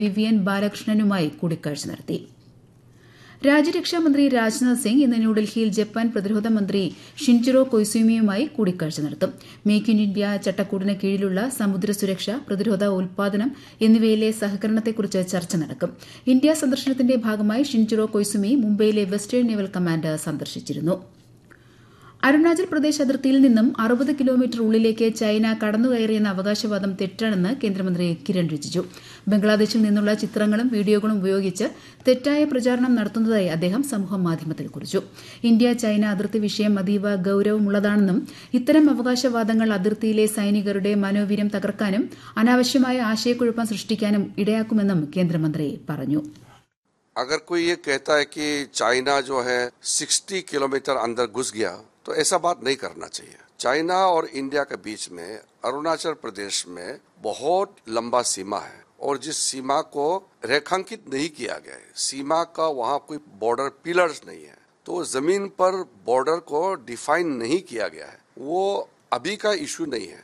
Vivian ബാലകൃഷ്ണനുമായി കൂടിക്കാഴ്ച നടത്തി രാജ്യരക്ഷാമന്ത്രി രാജ്നാഥ് സിംഗ് ഇന്ന് ന്യൂഡൽഹിയിൽ ജപ്പാൻ പ്രതിരോധ മന്ത്രി ഷിൻജിറോ കൊയ്സുമിയുമായി കൂടിക്കാഴ്ച നടത്തും മേക്ക് ഇൻ ഇന്ത്യ ചട്ടക്കൂടിന് കീഴിലുള്ള സമുദ്ര സുരക്ഷ പ്രതിരോധ ഉൽപാദനം എന്നിവയിലെ സഹകരണത്തെക്കുറിച്ച് ചർച്ച നടക്കും ഇന്ത്യ സന്ദർശനത്തിന്റെ ഭാഗമായി ഷിൻജിറോ കൊയ്സുമി മുംബൈയിലെ വെസ്റ്റേൺ നേവൽ കമാൻഡ് സന്ദർശിച്ചിരുന്നു അരുണാചൽ പ്രദേശ് അതിർത്തിയിൽ നിന്നും അറുപത് കിലോമീറ്റർ ഉള്ളിലേക്ക് ചൈന കടന്നുകയറിയെന്ന അവകാശവാദം തെറ്റാണെന്ന് കേന്ദ്രമന്ത്രി കിരൺ റിജിജു ബംഗ്ലാദേശിൽ നിന്നുള്ള ചിത്രങ്ങളും വീഡിയോകളും ഉപയോഗിച്ച് തെറ്റായ പ്രചാരണം നടത്തുന്നതായി അദ്ദേഹം സമൂഹമാധ്യമത്തിൽ കുറിച്ചു ഇന്ത്യ ചൈന അതിർത്തി വിഷയം അതീവ ഗൌരവമുള്ളതാണെന്നും ഇത്തരം അവകാശവാദങ്ങൾ അതിർത്തിയിലെ സൈനികരുടെ മനോവീര്യം തകർക്കാനും അനാവശ്യമായ ആശയക്കുഴപ്പം സൃഷ്ടിക്കാനും ഇടയാക്കുമെന്നും കേന്ദ്രമന്ത്രി പറഞ്ഞു अगर कोई ये कहता है कि चाइना जो है 60 किलोमीटर अंदर घुस गया तो ऐसा बात नहीं करना चाहिए चाइना और इंडिया के बीच में अरुणाचल प्रदेश में बहुत लंबा सीमा है और जिस सीमा को रेखांकित नहीं किया गया है सीमा का वहाँ कोई बॉर्डर पिलर्स नहीं है तो जमीन पर बॉर्डर को डिफाइन नहीं किया गया है वो अभी का इशू नहीं है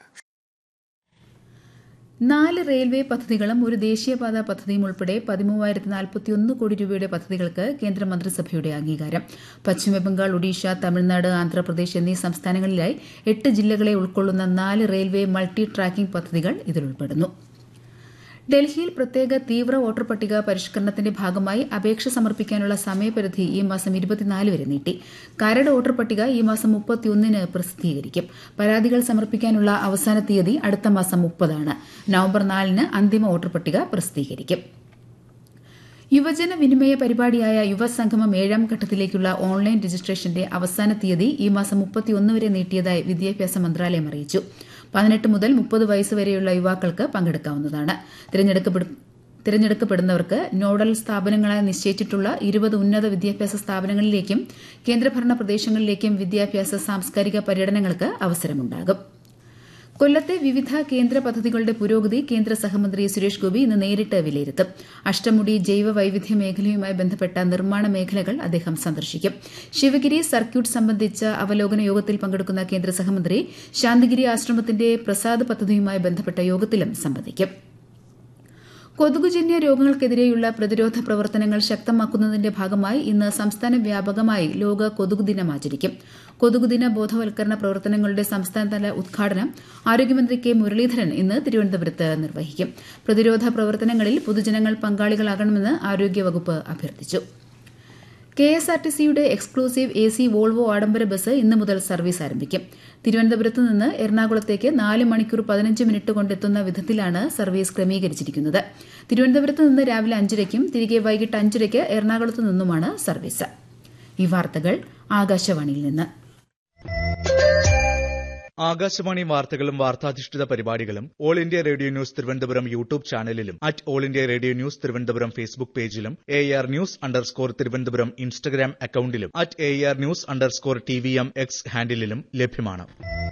നാല് റെയിൽവേ പദ്ധതികളും ഒരു ദേശീയപാത പദ്ധതിയും ഉൾപ്പെടെ പതിമൂവായിരത്തി നാൽപ്പത്തിയൊന്ന് കോടി രൂപയുടെ പദ്ധതികൾക്ക് കേന്ദ്രമന്ത്രിസഭയുടെ അംഗീകാരം പശ്ചിമബംഗാൾ ഒഡീഷ തമിഴ്നാട് ആന്ധ്രാപ്രദേശ് എന്നീ സംസ്ഥാനങ്ങളിലായി എട്ട് ജില്ലകളെ ഉൾക്കൊള്ളുന്ന നാല് റെയിൽവേ മൾട്ടി ട്രാക്കിംഗ് പദ്ധതികൾ ഇതിലുൾപ്പെടുന്നു ഡൽഹിയിൽ പ്രത്യേക തീവ്ര വോട്ടർ പട്ടിക പരിഷ്കരണത്തിന്റെ ഭാഗമായി അപേക്ഷ സമർപ്പിക്കാനുള്ള സമയപരിധി ഈ മാസം ഇരുപത്തിനാല് വരെ നീട്ടി കരട് വോട്ടർ പട്ടിക ഈ മാസം മുപ്പത്തിയൊന്നിന് പ്രസിദ്ധീകരിക്കും പരാതികൾ സമർപ്പിക്കാനുള്ള അവസാന തീയതി അടുത്ത മാസം മുപ്പതാണ് നവംബർ നാലിന് അന്തിമ വോട്ടർ പട്ടിക പ്രസിദ്ധീകരിക്കും യുവജന വിനിമയ പരിപാടിയായ യുവസംഗമം ഏഴാം ഘട്ടത്തിലേക്കുള്ള ഓൺലൈൻ രജിസ്ട്രേഷന്റെ അവസാന തീയതി ഈ മാസം മുപ്പത്തിയൊന്ന് വരെ നീട്ടിയതായി വിദ്യാഭ്യാസ മന്ത്രാലയം അറിയിച്ചു പതിനെട്ട് മുതൽ മുപ്പത് വയസ്സ് വരെയുള്ള യുവാക്കൾക്ക് പങ്കെടുക്കാവുന്നതാണ് തിരഞ്ഞെടുക്കപ്പെടുന്നവർക്ക് നോഡൽ സ്ഥാപനങ്ങളായി നിശ്ചയിച്ചിട്ടുള്ള ഇരുപത് ഉന്നത വിദ്യാഭ്യാസ സ്ഥാപനങ്ങളിലേക്കും കേന്ദ്രഭരണ പ്രദേശങ്ങളിലേക്കും വിദ്യാഭ്യാസ സാംസ്കാരിക പര്യടനങ്ങൾക്ക് അവസരമുണ്ടാകും കൊല്ലത്തെ വിവിധ കേന്ദ്ര പദ്ധതികളുടെ പുരോഗതി കേന്ദ്ര സഹമന്ത്രി സുരേഷ് ഗോപി ഇന്ന് നേരിട്ട് വിലയിരുത്തും അഷ്ടമുടി ജൈവ വൈവിധ്യ മേഖലയുമായി ബന്ധപ്പെട്ട നിർമ്മാണ മേഖലകൾ അദ്ദേഹം സന്ദർശിക്കും ശിവഗിരി സർക്യൂട്ട് സംബന്ധിച്ച അവലോകന യോഗത്തിൽ പങ്കെടുക്കുന്ന കേന്ദ്ര സഹമന്ത്രി ശാന്തിഗിരി ആശ്രമത്തിന്റെ പ്രസാദ് പദ്ധതിയുമായി ബന്ധപ്പെട്ട യോഗത്തിലും സംബന്ധിക്കും കൊതുകുജന്യ രോഗങ്ങൾക്കെതിരെയുള്ള പ്രതിരോധ പ്രവർത്തനങ്ങൾ ശക്തമാക്കുന്നതിന്റെ ഭാഗമായി ഇന്ന് സംസ്ഥാന വ്യാപകമായി ലോക കൊതുക് ദിനം ആചരിക്കും കൊതുകുദിന ബോധവൽക്കരണ പ്രവർത്തനങ്ങളുടെ സംസ്ഥാനതല ഉദ്ഘാടനം ആരോഗ്യമന്ത്രി കെ മുരളീധരൻ ഇന്ന് തിരുവനന്തപുരത്ത് നിർവഹിക്കും പ്രതിരോധ പ്രവർത്തനങ്ങളിൽ പൊതുജനങ്ങൾ പങ്കാളികളാകണമെന്ന് ആരോഗ്യവകുപ്പ് അഭ്യർത്ഥിച്ചു കെ എസ് ആർ ടി സിയുടെ എക്സ്ക്ലൂസീവ് എ സി വോൾവോ ആഡംബര ബസ് ഇന്ന് മുതൽ സർവീസ് ആരംഭിക്കും തിരുവനന്തപുരത്ത് നിന്ന് എറണാകുളത്തേക്ക് നാല് മണിക്കൂർ പതിനഞ്ച് മിനിറ്റ് കൊണ്ടെത്തുന്ന വിധത്തിലാണ് സർവീസ് ക്രമീകരിച്ചിരിക്കുന്നത് തിരുവനന്തപുരത്ത് നിന്ന് രാവിലെ അഞ്ചരയ്ക്കും തിരികെ വൈകിട്ട് അഞ്ചരയ്ക്ക് എറണാകുളത്ത് നിന്നുമാണ് സർവീസ് ഈ വാർത്തകൾ ആകാശവാണിയിൽ നിന്ന് ആകാശവാണി വാർത്തകളും വാർത്താധിഷ്ഠിത പരിപാടികളും all India radio news Thiruvananthapuram YouTube ചാനലിലും at all India radio news Thiruvananthapuram Facebook പേജിലും A R news underscore Thiruvananthapuram Instagram അക്കൌണ്ടിലും at A R news underscore T V M X ഹാൻഡിലും ലഭ്യമാണ്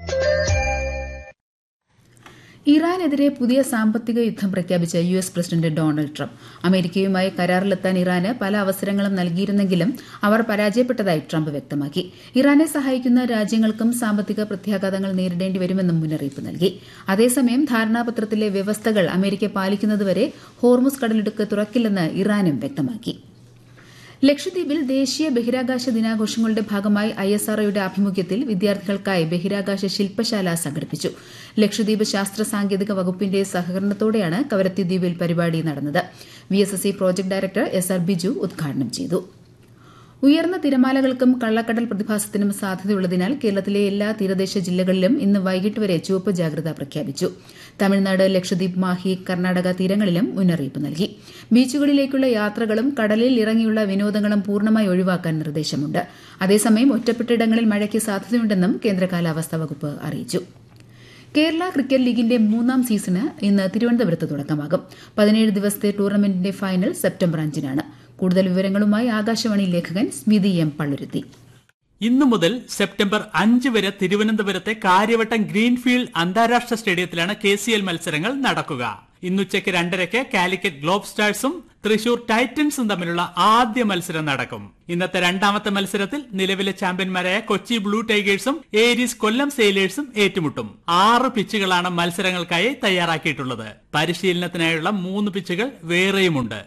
ഇറാനെതിരെ പുതിയ സാമ്പത്തിക യുദ്ധം പ്രഖ്യാപിച്ച U S president Donald Trump അമേരിക്കയുമായി കരാറിലെത്താൻ ഇറാന് പല അവസരങ്ങളും നൽകിയിരുന്നെങ്കിലും അവർ പരാജയപ്പെട്ടതായി ട്രംപ് വ്യക്തമാക്കി ഇറാനെ സഹായിക്കുന്ന രാജ്യങ്ങൾക്കും സാമ്പത്തിക പ്രത്യാഘാതങ്ങൾ നേരിടേണ്ടി വരുമെന്നും മുന്നറിയിപ്പ് നൽകി അതേസമയം ധാരണാപത്രത്തിലെ വ്യവസ്ഥകൾ അമേരിക്ക പാലിക്കുന്നതുവരെ ഹോർമുസ് കടലിടുക്ക് തുറക്കില്ലെന്ന് ഇറാനും വ്യക്തമാക്കി ലക്ഷദ്വീപിൽ ദേശീയ ബഹിരാകാശ ദിനാഘോഷങ്ങളുടെ ഭാഗമായി ഐ എസ് ആർഒയുടെ ആഭിമുഖ്യത്തിൽ വിദ്യാർത്ഥികൾക്കായി ബഹിരാകാശ ശില്പശാല സംഘടിപ്പിച്ചു ലക്ഷദ്വീപ് ശാസ്ത്ര സാങ്കേതിക വകുപ്പിന്റെ സഹകരണത്തോടെയാണ് കവരത്തി ദ്വീപിൽ പരിപാടി നടന്നത് V S S C project director S R Biju ഉദ്ഘാടനം ചെയ്തു ഉയർന്ന തിരമാലകൾക്കും കള്ളക്കടൽ പ്രതിഭാസത്തിനും സാധ്യതയുള്ളതിനാൽ കേരളത്തിലെ എല്ലാ തീരദേശ ജില്ലകളിലും ഇന്ന് വൈകിട്ട് വരെ ചുവപ്പ് ജാഗ്രത പ്രഖ്യാപിച്ചു തമിഴ്നാട് ലക്ഷദ്വീപ് മാഹി കർണാടക തീരങ്ങളിലും മുന്നറിയിപ്പ് നൽകി ബീച്ചുകളിലേക്കുള്ള യാത്രകളും കടലിൽ ഇറങ്ങിയുള്ള വിനോദങ്ങളും പൂർണ്ണമായി ഒഴിവാക്കാൻ നിർദ്ദേശമുണ്ട് അതേസമയം ഒറ്റപ്പെട്ടയിടങ്ങളിൽ മഴയ്ക്ക് സാധ്യതയുണ്ടെന്നും കേന്ദ്ര കാലാവസ്ഥാ വകുപ്പ് അറിയിച്ചു കേരള ക്രിക്കറ്റ് ലീഗിന്റെ മൂന്നാം സീസണ് ഇന്ന് തിരുവനന്തപുരത്ത് തുടക്കമാകും പതിനേഴ് ദിവസത്തെ ടൂർണമെന്റിന്റെ ഫൈനൽ സെപ്റ്റംബർ അഞ്ചിനാണ് കൂടുതൽ വിവരങ്ങളുമായി ആകാശവാണി ലേഖകൻ സ്മിതി എം പള്ളുരുത്തി ഇന്നു മുതൽ സെപ്റ്റംബർ അഞ്ച് വരെ തിരുവനന്തപുരത്തെ കാര്യവട്ടം ഗ്രീൻഫീൽഡ് അന്താരാഷ്ട്ര സ്റ്റേഡിയത്തിലാണ് കെ സി എൽ മത്സരങ്ങൾ നടക്കുക ഇന്നുച്ചയ്ക്ക് രണ്ടരയ്ക്ക് കാലിക്കറ്റ് ഗ്ലോബ് സ്റ്റാഴ്സും തൃശൂർ ടൈറ്റൻസും തമ്മിലുള്ള ആദ്യ മത്സരം നടക്കും ഇന്നത്തെ രണ്ടാമത്തെ മത്സരത്തിൽ നിലവിലെ ചാമ്പ്യന്മാരായ കൊച്ചി ബ്ലൂ ടൈഗേഴ്സും ഏരീസ് കൊല്ലം സെയിലേഴ്സും ഏറ്റുമുട്ടും ആറ് പിച്ചുകളാണ് മത്സരങ്ങൾക്കായി തയ്യാറാക്കിയിട്ടുള്ളത് പരിശീലനത്തിനായുള്ള മൂന്ന് പിച്ചുകൾ വേറെയുമുണ്ട്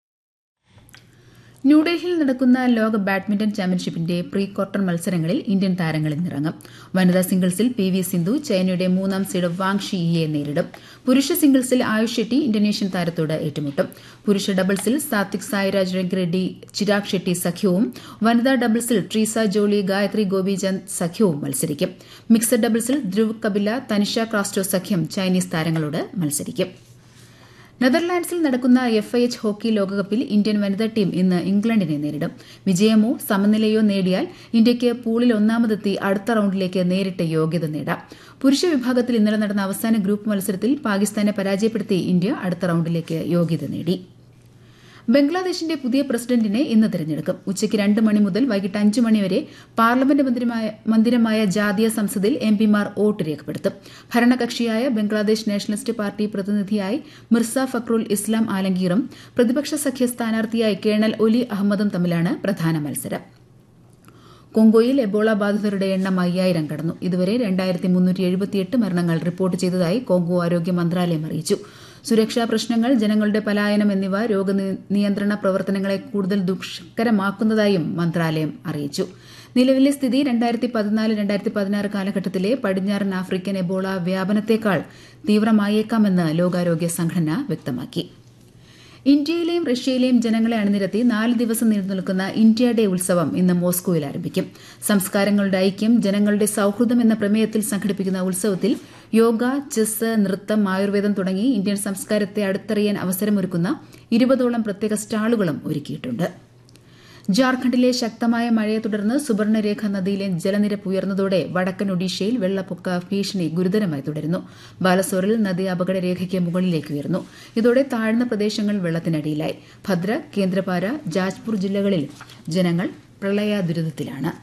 ന്യൂഡൽഹിയിൽ നടക്കുന്ന ലോക ബാഡ്മിന്റൺ ചാമ്പ്യൻഷിപ്പിന്റെ പ്രീ ക്വാർട്ടർ മത്സരങ്ങളിൽ ഇന്ത്യൻ താരങ്ങൾ ഇന്നിറങ്ങും വനിതാ സിംഗിൾസിൽ പി വി സിന്ധു ചൈനയുടെ മൂന്നാം സീഡ് വാങ് ഷിയെ നേരിടും പുരുഷ സിംഗിൾസിൽ ആയുഷ് ഷെട്ടി ഇന്തോനേഷ്യൻ താരത്തോട് ഏറ്റുമുട്ടും പുരുഷ ഡബിൾസിൽ സാത്വിക് സായിരാജ് രംഗറെഡ്ഡി ചിരാഗ് ഷെട്ടി സഖ്യവും വനിതാ ഡബിൾസിൽ ട്രീസ ജോളി ഗായത്രി ഗോപിചന്ദ് സഖ്യവും മത്സരിക്കും മിക്സഡ് ഡബിൾസിൽ ധ്രുവ് കപില തനിഷ ക്രാസ്റ്റോ സഖ്യം ചൈനീസ് താരങ്ങളോട് മത്സരിക്കും നെതർലാൻഡ്സിൽ നടക്കുന്ന എഫ് ഐ എച്ച് ഹോക്കി ലോകകപ്പിൽ ഇന്ത്യൻ വനിതാ ടീം ഇന്ന് ഇംഗ്ലണ്ടിനെ നേരിടും വിജയമോ സമനിലയോ നേടിയാൽ ഇന്ത്യയ്ക്ക് പൂളിൽ ഒന്നാമതെത്തി അടുത്ത റൌണ്ടിലേക്ക് നേരിട്ട് യോഗ്യത നേടാം പുരുഷ വിഭാഗത്തിൽ ഇന്നലെ നടന്ന അവസാന ഗ്രൂപ്പ് മത്സരത്തിൽ പാകിസ്ഥാനെ പരാജയപ്പെടുത്തി ഇന്ത്യ അടുത്ത റൌണ്ടിലേക്ക് യോഗ്യത നേടി ബംഗ്ലാദേശിന്റെ പുതിയ പ്രസിഡന്റിനെ ഇന്ന് തെരഞ്ഞെടുക്കും ഉച്ചയ്ക്ക് രണ്ട് മണി മുതൽ വൈകിട്ട് അഞ്ച് മണിവരെ പാർലമെന്റ് മന്ദിരമായ ജാതീയ സംസദിൽ എംപിമാർ വോട്ട് രേഖപ്പെടുത്തും ഭരണകക്ഷിയായ ബംഗ്ലാദേശ് നാഷണലിസ്റ്റ് പാർട്ടി പ്രതിനിധിയായി മിർസ ഫക്രുൽ ഇസ്ലാം ആലംഗീറും പ്രതിപക്ഷ സഖ്യ സ്ഥാനാർത്ഥിയായി കേണൽ ഒലി അഹമ്മദും തമ്മിലാണ് പ്രധാന മത്സരം കോങ്കോയിൽ എബോള ബാധിതരുടെ എണ്ണം അയ്യായിരം കടന്നു ഇതുവരെ രണ്ടായിരത്തി മുന്നൂറ്റി എഴുപത്തിയെട്ട് മരണങ്ങൾ റിപ്പോർട്ട് ചെയ്തതായി കോങ്കോ ആരോഗ്യ മന്ത്രാലയം അറിയിച്ചു സുരക്ഷാ പ്രശ്നങ്ങൾ ജനങ്ങളുടെ പലായനം എന്നിവ രോഗനിയന്ത്രണ പ്രവർത്തനങ്ങളെ കൂടുതൽ ദുഷ്കരമാക്കുന്നതായും മന്ത്രാലയം അറിയിച്ചു നിലവിലെ സ്ഥിതി രണ്ടായിരത്തി പതിനാല് രണ്ടായിരത്തി പതിനാറ് കാലഘട്ടത്തിലെ പടിഞ്ഞാറൻ ആഫ്രിക്കൻ എബോള വ്യാപനത്തേക്കാൾ തീവ്രമായേക്കാമെന്ന് ലോകാരോഗ്യ സംഘടന വ്യക്തമാക്കി ഇന്ത്യയിലെയും റഷ്യയിലെയും ജനങ്ങളെ അണിനിരത്തി നാല് ദിവസം നീണ്ടുനിൽക്കുന്ന ഇന്ത്യ ഡേ ഉത്സവം ഇന്ന് മോസ്കോയിൽ ആരംഭിക്കും സംസ്കാരങ്ങളുടെ ഐക്യം ജനങ്ങളുടെ സൌഹൃദം എന്ന പ്രമേയത്തിൽ സംഘടിപ്പിക്കുന്ന ഉത്സവത്തിൽ യോഗ ചെസ് നൃത്തം ആയുർവേദം തുടങ്ങി ഇന്ത്യൻ സംസ്കാരത്തെ അടുത്തറിയാൻ അവസരമൊരുക്കുന്ന ഇരുപതോളം പ്രത്യേക സ്റ്റാളുകളും ഒരുക്കിയിട്ടുണ്ട് ജാർഖണ്ഡിലെ ശക്തമായ മഴയെ തുടർന്ന് സുവർണരേഖ നദിയിലെ ജലനിരപ്പ് ഉയർന്നതോടെ വടക്കൻ ഒഡീഷയിൽ വെള്ളപ്പൊക്ക ഭീഷണി ഗുരുതരമായി തുടരുന്നു ബാലസോറിൽ നദി അപകടരേഖയ്ക്ക് മുകളിലേക്ക് ഉയർന്നു ഇതോടെ താഴ്ന്ന പ്രദേശങ്ങൾ വെള്ളത്തിനടിയിലായി ഭദ്ര കേന്ദ്രപാര ജാജ്പൂർ ജില്ലകളിൽ ജനങ്ങൾ പ്രളയ ദുരിതത്തിലാണ്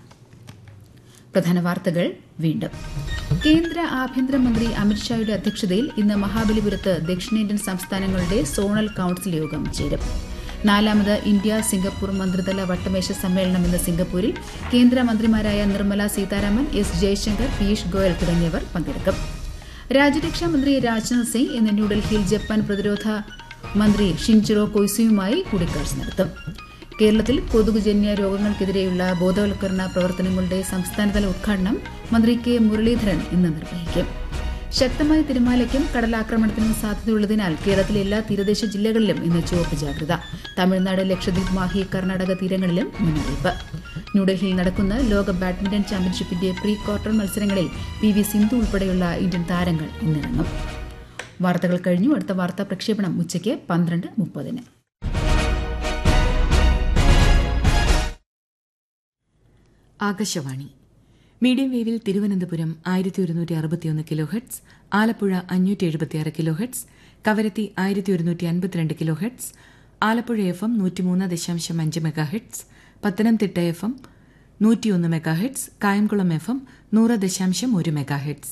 പ്രധാന വാർത്തകൾ വീണ്ടും കേന്ദ്ര ആഭ്യന്തരമന്ത്രി അമിത്ഷായുടെ അധ്യക്ഷതയിൽ ഇന്ന് മഹാബലിപുരത്ത് ദക്ഷിണേന്ത്യൻ സംസ്ഥാനങ്ങളുടെ സോണൽ കൌൺസിൽ യോഗം ചേരും നാലാമത് ഇന്ത്യ സിംഗപ്പൂർ മന്ത്രിതല വട്ടമേശ സമ്മേളനം ഇന്ന് സിംഗപ്പൂരിൽ കേന്ദ്രമന്ത്രിമാരായ നിർമ്മല സീതാരാമൻ എസ് ജയശങ്കർ പീയൂഷ് ഗോയൽ തുടങ്ങിയവർ പങ്കെടുക്കും രാജ്യരക്ഷാ മന്ത്രി രാജ്നാഥ് സിംഗ് ഇന്ന് ന്യൂഡൽഹിയിൽ ജപ്പാൻ പ്രതിരോധ മന്ത്രി ഷിൻചിറോ കൊയ്സുയുമായി കൂടിക്കാഴ്ച നടത്തും കേരളത്തിൽ കൊതുകുജന്യ രോഗങ്ങൾക്കെതിരെയുള്ള ബോധവൽക്കരണ പ്രവർത്തനങ്ങളുടെ സംസ്ഥാനതല ഉദ്ഘാടനം മന്ത്രി കെ മുരളീധരൻ ഇന്ന് നിർവഹിക്കും ശക്തമായ തിരമാലയ്ക്കും കടലാക്രമണത്തിനും സാധ്യതയുള്ളതിനാൽ കേരളത്തിലെ എല്ലാ തീരദേശ ജില്ലകളിലും ഇന്ന് ചുവപ്പ് ജാഗ്രത തമിഴ്നാട് ലക്ഷദ്വീപ് മാഹി കർണാടക തീരങ്ങളിലും മുന്നറിയിപ്പ് ന്യൂഡൽഹിയിൽ നടക്കുന്ന ലോക ബാഡ്മിന്റൺ ചാമ്പ്യൻഷിപ്പിന്റെ പ്രീ ക്വാർട്ടർ മത്സരങ്ങളിൽ പി വി സിന്ധു ഉൾപ്പെടെയുള്ള ഇന്ത്യൻ താരങ്ങൾ ഇന്നിറങ്ങും വാർത്തകൾ കഴിഞ്ഞു അടുത്ത വാർത്താ പ്രക്ഷേപണം ഉച്ചയ്ക്ക് പന്ത്രണ്ട് മുപ്പതിന് ആകാശവാണി മീഡിയം വേവിൽ തിരുവനന്തപുരം ആയിരത്തി ഒരുന്നൂറ്റി അറുപത്തിയൊന്ന് കിലോ ഹെഡ്സ് ആലപ്പുഴ അഞ്ഞൂറ്റി എഴുപത്തിയാറ് കിലോ ഹെഡ്സ് കവരത്തി ആയിരത്തി ഒരുന്നൂറ്റി അൻപത്തിരണ്ട് kilo hertz Alappuzha F M നൂറ്റിമൂന്ന് ദശാംശം അഞ്ച് mega hertz Pathanamthitta F M നൂറ്റിയൊന്ന് mega hertz Kayamkulam F M നൂറ് ദശാംശം ഒരു മെഗാ ഹെഡ്സ്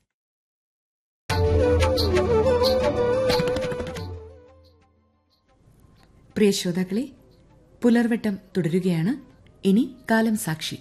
പ്രിയ ശ്രോതാക്കളെ പുലർവട്ടം തുടരുകയാണ് ഇനി കാലം സാക്ഷി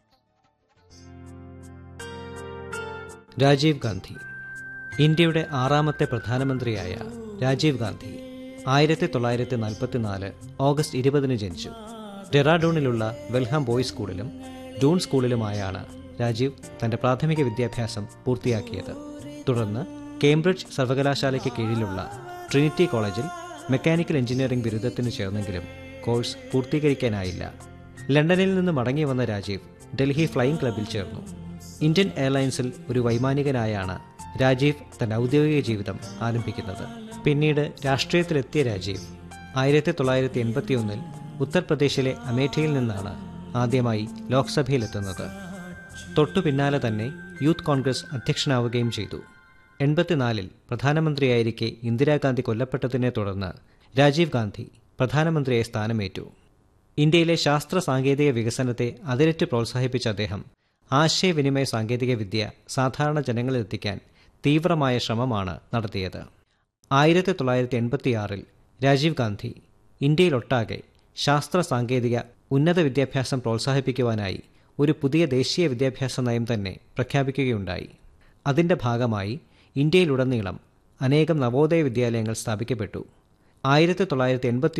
രാജീവ് ഗാന്ധി ഇന്ത്യയുടെ ആറാമത്തെ പ്രധാനമന്ത്രിയായ രാജീവ് ഗാന്ധി ആയിരത്തി തൊള്ളായിരത്തി നാൽപ്പത്തിനാല് ഓഗസ്റ്റ് ഇരുപതിന് ജനിച്ചു ഡെറാഡൂണിലുള്ള വെൽഹാം ബോയ്സ് സ്കൂളിലും ഡൂൺ സ്കൂളിലുമായാണ് രാജീവ് തന്റെ പ്രാഥമിക വിദ്യാഭ്യാസം പൂർത്തിയാക്കിയത് തുടർന്ന് കേംബ്രിഡ്ജ് സർവകലാശാലയ്ക്ക് കീഴിലുള്ള ട്രിനിറ്റി കോളേജിൽ മെക്കാനിക്കൽ എഞ്ചിനീയറിംഗ് ബിരുദത്തിന് ചേർന്നെങ്കിലും കോഴ്സ് പൂർത്തീകരിക്കാനായില്ല ലണ്ടനിൽ നിന്ന് മടങ്ങി വന്ന രാജീവ് ഡൽഹി ഫ്ലൈയിംഗ് ക്ലബിൽ ചേർന്നു ഇന്ത്യൻ എയർലൈൻസിൽ ഒരു വൈമാനികനായാണ് രാജീവ് തന്റെ ഔദ്യോഗിക ജീവിതം ആരംഭിക്കുന്നത് പിന്നീട് രാഷ്ട്രീയത്തിലെത്തിയ രാജീവ് ആയിരത്തി തൊള്ളായിരത്തി എൺപത്തിയൊന്നിൽ ഉത്തർപ്രദേശിലെ അമേഠിയിൽ നിന്നാണ് ആദ്യമായി ലോക്സഭയിലെത്തുന്നത് തൊട്ടു പിന്നാലെ തന്നെ യൂത്ത് കോൺഗ്രസ് അധ്യക്ഷനാവുകയും ചെയ്തു എൺപത്തിനാലിൽ പ്രധാനമന്ത്രിയായിരിക്കെ ഇന്ദിരാഗാന്ധി കൊല്ലപ്പെട്ടതിനെ തുടർന്ന് രാജീവ് ഗാന്ധി പ്രധാനമന്ത്രിയായി സ്ഥാനമേറ്റു ഇന്ത്യയിലെ ശാസ്ത്ര സാങ്കേതിക വികസനത്തെ അതിരറ്റ് പ്രോത്സാഹിപ്പിച്ച അദ്ദേഹം ആശയവിനിമയ സാങ്കേതികവിദ്യ സാധാരണ ജനങ്ങളിലെത്തിക്കാൻ തീവ്രമായ ശ്രമമാണ് നടത്തിയത് ആയിരത്തി തൊള്ളായിരത്തി എൺപത്തിയാറിൽ രാജീവ് ഗാന്ധി ഇന്ത്യയിലൊട്ടാകെ ശാസ്ത്ര സാങ്കേതിക ഉന്നത വിദ്യാഭ്യാസം പ്രോത്സാഹിപ്പിക്കുവാനായി ഒരു പുതിയ ദേശീയ വിദ്യാഭ്യാസ നയം തന്നെ പ്രഖ്യാപിക്കുകയുണ്ടായി അതിൻ്റെ ഭാഗമായി ഇന്ത്യയിലുടനീളം അനേകം നവോദയ വിദ്യാലയങ്ങൾ സ്ഥാപിക്കപ്പെട്ടു ആയിരത്തി തൊള്ളായിരത്തി എൺപത്തി